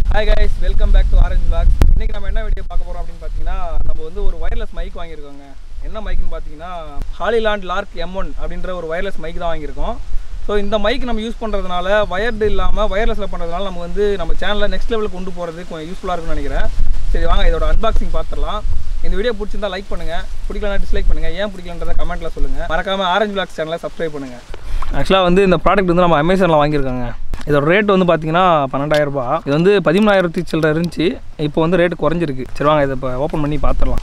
hi guys welcome back to orange vlogs இன்னைக்கு நம்ம என்ன வீடியோ பார்க்க போறோம் அப்படின்னு பார்த்தீங்கன்னா நம்ம வந்து ஒரு வயர்லெஸ் மைக் வாங்கியிருக்கோங்க என்ன மைக்னு பார்த்தீங்கன்னா ஹாலிலாண்ட் லார்க் எம் ஒன் அப்படின்ற ஒரு வயர்லெஸ் மைக் தான் வாங்கியிருக்கோம் ஸோ இந்த மைக் நம்ம யூஸ் பண்ணுறதுனால வயர்டு இல்லாமல் வயர்லெஸில் பண்ணுறதுனால நம்ம வந்து நம்ம சேனலில் நெக்ஸ்ட் லெவலுக்கு கொண்டு போகிறது கொஞ்சம் யூஸ்ஃபுல்லாக இருக்கும்னு நினைக்கிறேன் சரி வாங்க இதோட அன்பாக்சிங் பார்த்துடலாம் இந்த வீடியோ பிடிச்சிருந்தா லைக் பண்ணுங்கள் பிடிக்கலனா டிஸ்லைக் பண்ணுங்கள் ஏன் பிடிக்கலன்றத கமெண்ட்டில் சொல்லுங்கள் மறக்காமல் ஆரஞ்ச் vlogs சேனலை சப்ஸ்கிரைப் பண்ணுங்கள் ஆக்சுவலாக வந்து இந்த ப்ராடக்ட் வந்து நம்ம அமேசானில் வாங்கியிருக்காங்க இதோட ரேட் வந்து பார்த்தீங்கன்னா பன்னெண்டாயிரம் ரூபாய் இது வந்து பதிமூணாயிரத்தி சில்லற இருந்துச்சு இப்போ வந்து ரேட் குறைஞ்சிருக்கு சரி வாங்க இதை இப்போ ஓப்பன் பண்ணி பார்த்துடலாம்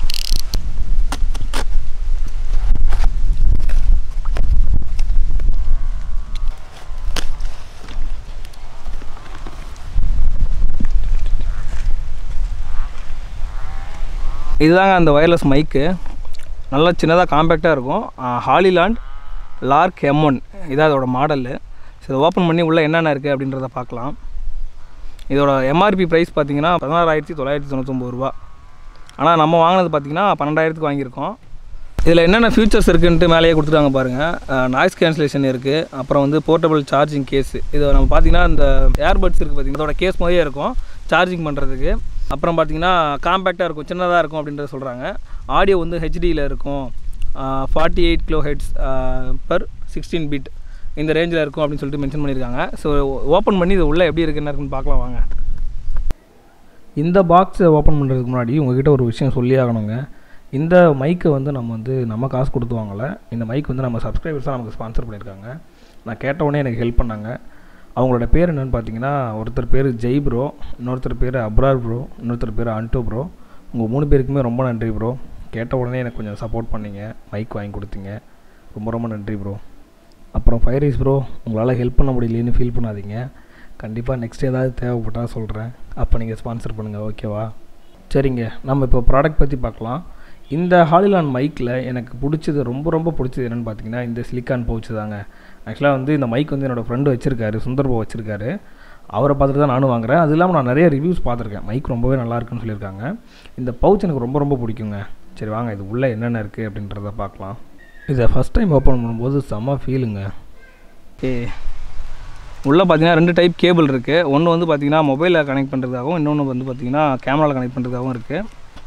இதுதாங்க அந்த வயர்லெஸ் மைக்கு நல்லா சின்னதாக காம்பேக்டாக இருக்கும் ஹாலிலாண்ட் லார்க் எம் ஒன் இதான் அதோட மாடலு ஸோ இதை ஓப்பன் பண்ணி உள்ளே என்னென்ன இருக்குது அப்படின்றத பார்க்கலாம் இதோட எம்ஆர்பி ப்ரைஸ் பார்த்தீங்கன்னா பதினாறாயிரத்தி தொள்ளாயிரத்தி தொண்ணூத்தொம்பது ரூபா ஆனால் நம்ம வாங்கினது பார்த்தீங்கன்னா பன்னெண்டாயிரத்துக்கு வாங்கியிருக்கோம் இதில் என்னென்ன ஃபியூச்சர்ஸ் இருக்குன்ட்டு மேலேயே கொடுத்துட்டாங்க பாருங்கள் நாய்ஸ் கேன்சலேஷன் இருக்குது அப்புறம் வந்து போர்ட்டபிள் சார்ஜிங் கேஸ் இது நம்ம பார்த்தீங்கன்னா இந்த ஏர்பட்ஸ் இருக்குது பார்த்தீங்கன்னா இதோட கேஸ் மாதிரியே இருக்கும் சார்ஜிங் பண்ணுறதுக்கு அப்புறம் பார்த்தீங்கன்னா காம்பேக்டாக இருக்கும் சின்னதாக இருக்கும் அப்படின்றத சொல்கிறாங்க ஆடியோ வந்து ஹெச்டியில் இருக்கும் forty eight kilo hertz per sixteen bit இந்த ரேஞ்சில் இருக்கும் அப்படின்னு சொல்லிட்டு மென்ஷன் பண்ணியிருக்காங்க ஸோ ஓப்பன் பண்ணி இது உள்ளே எப்படி இருக்கு என்ன இருக்குன்னு பார்க்கலாம் வாங்க இந்த பாக்ஸை ஓப்பன் பண்ணுறதுக்கு முன்னாடி உங்ககிட்ட ஒரு விஷயம் சொல்லி ஆகணுங்க இந்த மைக்கை வந்து நம்ம வந்து நம்ம காசு கொடுத்து வாங்கலை இந்த மைக் வந்து நம்ம சப்ஸ்கிரைபர்ஸ் தான் நமக்கு ஸ்பான்சர் பண்ணியிருக்காங்க நான் கேட்ட உடனே எனக்கு ஹெல்ப் பண்ணாங்க அவங்களோட பேர் என்னென்னு பார்த்தீங்கன்னா ஒருத்தர் பேர் ஜெய் ப்ரோ இன்னொருத்தர் பேர் அப்ரார் ப்ரோ இன்னொருத்தர் பேர் அன்டோ ப்ரோ உங்கள் மூணு பேருக்குமே ரொம்ப நன்றி ப்ரோ கேட்ட உடனே எனக்கு கொஞ்சம் சப்போர்ட் பண்ணீங்க மைக் வாங்கி கொடுத்தீங்க ரொம்ப ரொம்ப நன்றி ப்ரோ அப்புறம் ஃபைரீஸ் ப்ரோ உங்களால் ஹெல்ப் பண்ண முடியலன்னு ஃபீல் பண்ணாதீங்க கண்டிப்பாக நெக்ஸ்ட் ஏதாவது தேவைப்பட்டால் சொல்கிறேன் அப்போ நீங்கள் ஸ்பான்சர் பண்ணுங்கள் ஓகேவா சரிங்க நம்ம இப்போ ப்ராடக்ட் பற்றி பார்க்கலாம் இந்த ஹாலிலான் மைக்கில் எனக்கு பிடிச்சது ரொம்ப ரொம்ப பிடிச்சது என்னென்னு பார்த்தீங்கன்னா இந்த சிலிக்கான் பவுச்சு தாங்க ஆக்சுவலாக வந்து இந்த மைக் வந்து என்னோடய ஃப்ரெண்டு வச்சுருக்காரு சுந்தர்பா வச்சுருக்காரு அவரை பார்த்துட்டு தான் நானும் வாங்குறேன் அது இல்லாமல் நான் நிறைய ரிவ்யூஸ் பார்த்துருக்கேன் மைக் ரொம்பவே நல்லா இருக்குன்னு சொல்லியிருக்காங்க இந்த பவுச் எனக்கு ரொம்ப ரொம்ப பிடிக்குங்க சரி வாங்க இது உள்ளே என்னென்ன இருக்குது அப்படின்றத பார்க்கலாம் இதை ஃபஸ்ட் டைம் ஓப்பன் பண்ணும்போது செம்ம ஃபீலுங்க ஏ உள்ளே பார்த்தீங்கன்னா ரெண்டு டைப் கேபிள் இருக்குது ஒன்று வந்து பார்த்தீங்கன்னா மொபைலில் கனெக்ட் பண்ணுறதுக்காகவும் இன்னொன்று வந்து பார்த்தீங்கன்னா கேமராவில் கனெக்ட் பண்ணுறதுக்காகவும் இருக்குது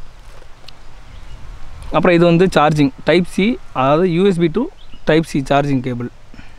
அப்புறம் இது வந்து சார்ஜிங் டைப் சி அதாவது USB to type C charging cable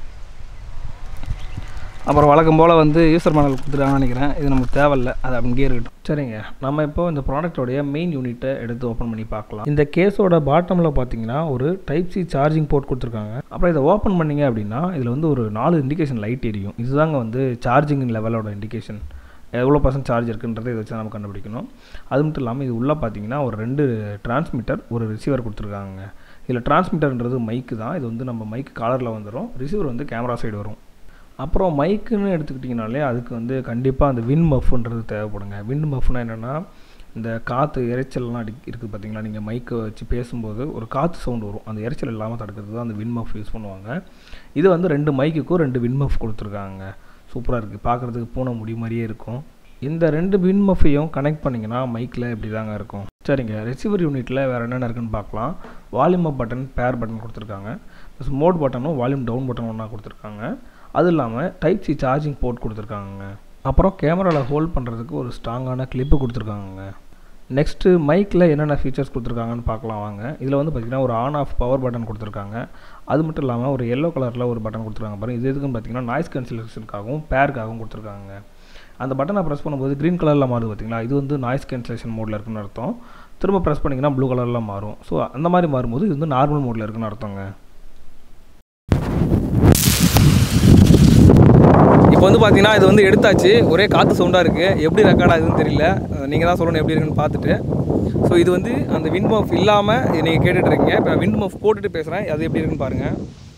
அப்புறம் வழக்கம் போல் வந்து யூசர் மேனல் கொடுத்துட்டாங்கன்னு நினைக்கிறேன் இது நமக்கு தேவையில்ல அது அங்கேயே இருக்கட்டும் சரிங்க நம்ம இப்போ இந்த ப்ராடக்டோடைய மெயின் யூனிட்டை எடுத்து ஓப்பன் பண்ணி பார்க்கலாம் இந்த கேஸோட பாட்டமில் பார்த்தீங்கன்னா ஒரு டைப் சி சார்ஜிங் போர்ட் கொடுத்துருக்காங்க அப்புறம் இதை ஓப்பன் பண்ணீங்க அப்படின்னா இதில் வந்து ஒரு நாலு இண்டிகேஷன் லைட் எரியும் இதுதாங்க வந்து சார்ஜிங் லெவலோட இண்டிகேஷன் எவ்வளோ பர்சன்ட் சார்ஜ் இருக்குன்றதை இதை வச்சு நம்ம கண்டுபிடிக்கணும் அது மட்டும் இல்லாமல் இது உள்ளே பார்த்தீங்கன்னா ஒரு ரெண்டு டிரான்ஸ்மிட்டர் ஒரு ரிசீவர் கொடுத்துருக்காங்க இதில் டிரான்ஸ்மிட்டர்ன்றது மைக்கு தான் இது வந்து நம்ம மைக்கு காலரில் வந்துடும் ரிசீவர் வந்து கேமரா சைடு வரும் அப்புறம் மைக்குன்னு எடுத்துக்கிட்டிங்கனாலே அதுக்கு வந்து கண்டிப்பாக அந்த வின் மஃப்ன்றது தேவைப்படுங்க வின் மஃப்னா என்னென்னா இந்த காற்று இறைச்சல்லாம் அடி இருக்குது பார்த்தீங்களா நீங்கள் மைக்கை வச்சு பேசும்போது ஒரு காற்று சவுண்டு வரும் அந்த இறைச்சல் இல்லாமல் தடுக்கிறது தான் அந்த வின் மஃப் யூஸ் பண்ணுவாங்க இது வந்து ரெண்டு மைக்குக்கும் ரெண்டு வின் மஃப் கொடுத்துருக்காங்க சூப்பராக இருக்குது பார்க்குறதுக்கு பூனை முடி மாதிரியே இருக்கும் இந்த ரெண்டு வின் மஃபையும் கனெக்ட் பண்ணிங்கன்னா மைக்கில் இப்படி தாங்க இருக்கும் சரிங்க ரிசீவர் யூனிட்டில் வேறு என்னென்ன இருக்குன்னு பார்க்கலாம் வால்யூம் அப் பட்டன் பேர் பட்டன் கொடுத்துருக்காங்க ப்ளஸ் மோட் பட்டனும் வால்யூம் டவுன் பட்டன் ஒன்றா கொடுத்துருக்காங்க அது இல்லாமல் டைப் சி சார்ஜிங் போர்ட் கொடுத்துருக்காங்க அப்புறம் கேமராவில் ஹோல்ட் பண்ணுறதுக்கு ஒரு ஸ்ட்ராங்கான கிளிப்பு கொடுத்துருக்காங்க நெக்ஸ்ட்டு மைக்கில் என்னென்ன ஃபீச்சர்ஸ் கொடுத்துருக்காங்கன்னு பார்க்கலாம் வாங்க இதில் வந்து பார்த்திங்கன்னா ஒரு ஆன் ஆஃப் பவர் பட்டன் கொடுத்துருக்காங்க அது மட்டும் இல்லாமல் ஒரு எல்லோ கலரில் ஒரு பட்டன் கொடுத்துருக்காங்க பாருங்கள் இது எதுக்குன்னு பார்த்தீங்கன்னா நாய்ஸ் கேன்சலேஷனுக்காகவும் பேருக்காகவும் கொடுத்துருக்காங்க அந்த பட்டனை ப்ரெஸ் பண்ணும்போது க்ரீன் கலரில் மாறுது பார்த்தீங்களா இது வந்து நாய்ஸ் கேன்சலேஷன் மோடில் இருக்குன்னு அர்த்தம் திரும்ப ப்ரெஸ் பண்ணிங்கன்னா ப்ளூ கலரில் மாறும் ஸோ அந்த மாதிரி மாறும்போது இது வந்து நார்மல் மோடில் இருக்குன்னு அர்த்தங்க இப்போ வந்து பார்த்தீங்கன்னா இது வந்து எடுத்தாச்சு ஒரே காற்று சவுண்டாக இருக்குது எப்படி ரெக்கார்ட் ஆகுதுன்னு தெரியல நீங்கள் தான் சொல்லணும் எப்படி இருக்குன்னு பார்த்துட்டு ஸோ இது வந்து அந்த விண்ட் மஃப் இல்லாமல் நீங்கள் கேட்டுட்டு இருக்கீங்க இப்போ விண்ட் மஃப் போட்டுட்டு பேசுகிறேன் அது எப்படி இருக்குன்னு பாருங்கள்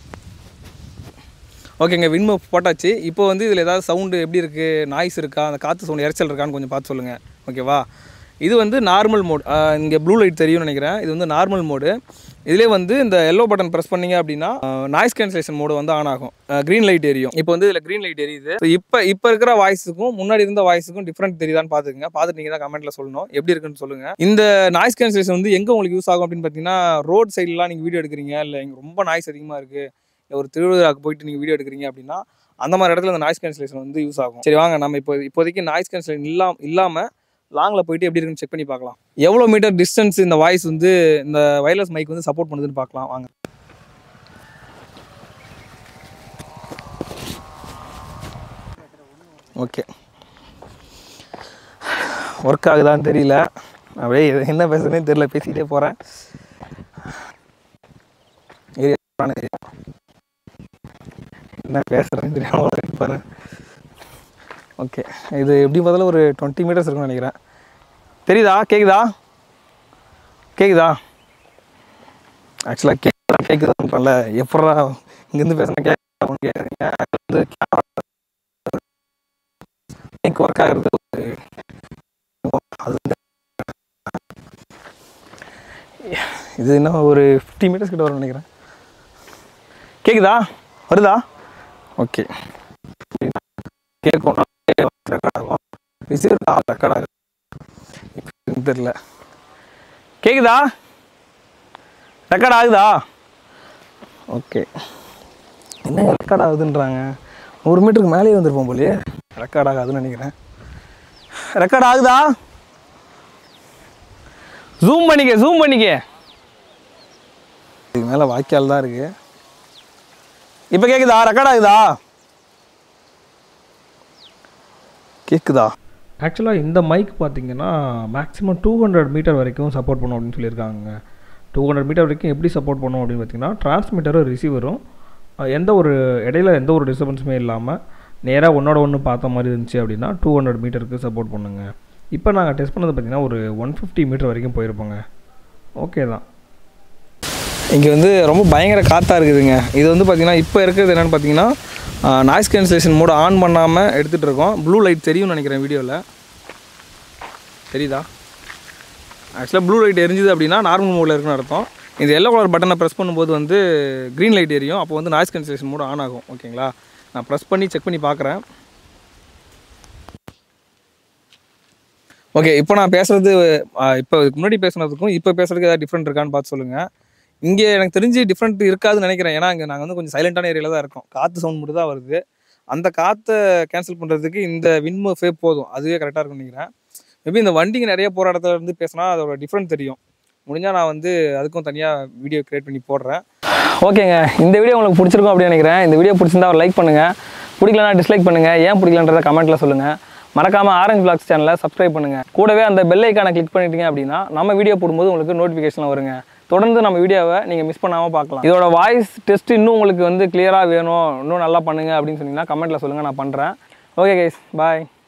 ஓகேங்க விண்ட் மஃப் போட்டாச்சு இப்போ வந்து இதில் ஏதாவது சவுண்டு எப்படி இருக்குது நாய்ஸ் இருக்கா அந்த காற்று சவுண்டு இறைச்சல் இருக்கான்னு கொஞ்சம் பார்த்து சொல்லுங்கள் ஓகேவா இது வந்து நார்மல் மோட் இங்கே ப்ளூ லைட் தெரியும்னு நினைக்கிறேன் இது வந்து நார்மல் மோடு இதிலே வந்து இந்த எல்லோ பட்டன் ப்ரெஸ் பண்ணீங்க அப்படின்னா நாய்ஸ் கேன்சலேஷன் மோடு வந்து ஆன் ஆகும் க்ரீன் லைட் எரியும் இப்போ வந்து இதில் க்ரீன் லைட் எரியுது So, இப்போ இப்போ இருக்கிற வாய்ஸுக்கும் முன்னாடி இருந்த வாய்ஸுக்கும் டிஃப்ரெண்ட் தெரியுதான்னு பார்த்துக்குங்க பார்த்துட்டு நீங்கள் தான் கமெண்ட்டில் சொல்லணும் எப்படி இருக்குன்னு சொல்லுங்கள் இந்த நாய்ஸ் கேன்சலேஷன் வந்து எங்கே உங்களுக்கு யூஸ் ஆகும் அப்படின்னு பார்த்தீங்கன்னா ரோட் சைட்லாம் நீங்கள் வீடியோ எடுக்கிறீங்க இல்லை இங்கே ரொம்ப நாய்ஸ் அதிகமாக இருக்குது இல்லை ஒரு திருவிழாவுக்கு போயிட்டு நீங்கள் வீடியோ எடுக்கிறீங்க அப்படின்னா அந்த மாதிரி இடத்துல இந்த நாய்ஸ் கேன்சலேஷன் வந்து யூஸ் ஆகும் சரி வாங்க நம்ம இப்போ இப்போதைக்கு நாய்ஸ் கேன்சலேஷன் இல்லாம இல்லாமல் லாங்கில் போயிட்டு எப்படி இருக்குன்னு செக் பண்ணி பார்க்கலாம் எவ்வளோ மீட்டர் டிஸ்டன்ஸ் இந்த வாய்ஸ் வந்து இந்த வயர்லெஸ் மைக் வந்து சப்போர்ட் பண்ணுதுன்னு பார்க்கலாம் வாங்க ஓகே ஒர்க் ஆகுதான்னு தெரியல அப்படியே இது என்ன பேசுறதுன்னு தெரியல பேசிக்கிட்டே போகிறேன் என்ன பேசுகிறேன்னு தெரியாமல் போகிறேன் ஓகே இது எப்படி பார்த்தாலும் ஒரு டுவெண்ட்டி மீட்டர்ஸ் இருக்கும்னு நினைக்கிறேன் தெரியுதா கேக்குதா கேக்குதா ஆக்சுவலாக கேக்குதா கேட்குதான்றல எப்படா இங்கேருந்து பேசுனா கேட்க கேட்குறீங்க வந்து மைக் ஒர்க் ஆகிறது ஒரு அது வந்து இது என்ன ஒரு ஃபிஃப்டி மீட்டர்ஸ் கிட்ட வரும்னு நினைக்கிறேன் கேக்குதா வருதா ஓகே கேட்கும் ரெக்கார்ட் ஆகும் ரிசீவர் ரெக்கார்ட் ஆகும் இப்போ தெரியல கேக்குதா ரெக்கார்ட் ஆகுதா ஓகே என்ன ரெக்கார்ட் ஆகுதுன்றாங்க நூறு மீட்டருக்கு மேலேயே வந்திருப்போம் போலயே ரெக்கார்ட் ஆகாதுன்னு நினைக்கிறேன் ரெக்கார்ட் ஆகுதா ஜூம் பண்ணிக்க ஜூம் பண்ணிக்க இதுக்கு மேலே வாய்க்கால் தான் இருக்கு இப்போ கேட்குதா ரெக்கார்ட் ஆகுதா கேட்குதா ஆக்சுவலாக இந்த மைக் பார்த்தீங்கன்னா மேக்ஸிமம் டூ ஹண்ட்ரட் மீட்டர் வரைக்கும் சப்போர்ட் பண்ணும் அப்படின்னு சொல்லியிருக்காங்க டூ ஹண்ட்ரட் மீட்டர் வரைக்கும் எப்படி சப்போர்ட் பண்ணும் அப்படின்னு பார்த்தீங்கன்னா டிரான்ஸ்மிட்டரும் ரிசீவரும் எந்த ஒரு இடையில எந்த ஒரு டிஸ்டர்பன்ஸுமே இல்லாமல் நேராக ஒன்றோட ஒன்று பார்த்த மாதிரி இருந்துச்சு அப்படின்னா டூ ஹண்ட்ரட் மீட்டருக்கு சப்போர்ட் பண்ணுங்க இப்போ நாங்கள் டெஸ்ட் பண்ணது பார்த்தீங்கன்னா ஒரு ஒன் ஃபிஃப்டி மீட்டர் வரைக்கும் போயிருப்போங்க ஓகே தான் இங்கே வந்து ரொம்ப பயங்கர காற்றா இருக்குதுங்க இது வந்து பார்த்தீங்கன்னா இப்போ இருக்கிறது என்னென்னு பார்த்தீங்கன்னா நாய்ஸ் கேன்சலேஷன் மோட் ஆன் பண்ணாமல் எடுத்துகிட்டு இருக்கோம் ப்ளூ லைட் தெரியும்னு நினைக்கிறேன் வீடியோவில் தெரியுதா ஆக்சுவலாக ப்ளூ லைட் எரிஞ்சுது அப்படின்னா நார்மல் மோடில் இருக்குன்னு அர்த்தம் இந்த எல்லோ கலர் பட்டனை ப்ரெஸ் பண்ணும்போது வந்து க்ரீன் லைட் எரியும் அப்போ வந்து நாய்ஸ் கேன்சலேஷன் மோட் ஆன் ஆகும் ஓகேங்களா நான் ப்ரெஸ் பண்ணி செக் பண்ணி பார்க்குறேன் ஓகே இப்போ நான் பேசுறது ஆஹ் இப்போ இதுக்கு முன்னாடி பேசுனதுக்கும் இப்போ பேசுறதுக்கு ஏதாவது டிஃப்ரெண்ட் இருக்கான்னு பார்த்து சொல்லுங்கள் இங்கே எனக்கு தெரிஞ்சு டிஃப்ரெண்ட் இருக்காதுன்னு நினைக்கிறேன் ஏன்னா இங்கே நாங்கள் வந்து கொஞ்சம் சைலண்டான ஏரியாவில் தான் இருக்கோம் காற்று சவுண்ட் மட்டும் தான் வருது அந்த காற்றை கேன்சல் பண்ணுறதுக்கு இந்த விண்மஃபே போதும் அதுவே கரெக்டாக இருக்கும்னு நினைக்கிறேன் மேபி இந்த வண்டிங்க நிறைய போகிற இடத்துல இருந்து பேசினா அதோட டிஃப்ரெண்ட் தெரியும் முடிஞ்சால் நான் வந்து அதுக்கும் தனியாக வீடியோ கிரியேட் பண்ணி போடுறேன் ஓகேங்க இந்த வீடியோ உங்களுக்கு பிடிச்சிருக்கும் அப்படின்னு நினைக்கிறேன் இந்த வீடியோ பிடிச்சிருந்தா ஒரு லைக் பண்ணுங்கள் பிடிக்கலனா டிஸ்லைக் பண்ணுங்கள் ஏன் பிடிக்கலன்றத கமெண்ட்டில் சொல்லுங்கள் மறக்காமல் ஆரஞ்ச் பிளாக்ஸ் சேனலை சப்ஸ்கிரைப் பண்ணுங்கள் கூடவே அந்த பெல் ஐக்கானை கிளிக் பண்ணிட்டீங்க அப்படின்னா நம்ம வீடியோ போடும்போது உங்களுக்கு நோட்டிஃபிகேஷன் வருங்க தொடர்ந்து நம்ம வீடியோவை நீங்கள் மிஸ் பண்ணாமல் பார்க்கலாம் இதோட வாய்ஸ் டெஸ்ட் இன்னும் உங்களுக்கு வந்து கிளியராக வேணும் இன்னும் நல்லா பண்ணுங்க அப்படின்னு சொன்னீங்கன்னா கமெண்ட்டில் சொல்லுங்கள் நான் பண்ணுறேன் ஓகே கைஸ் பாய்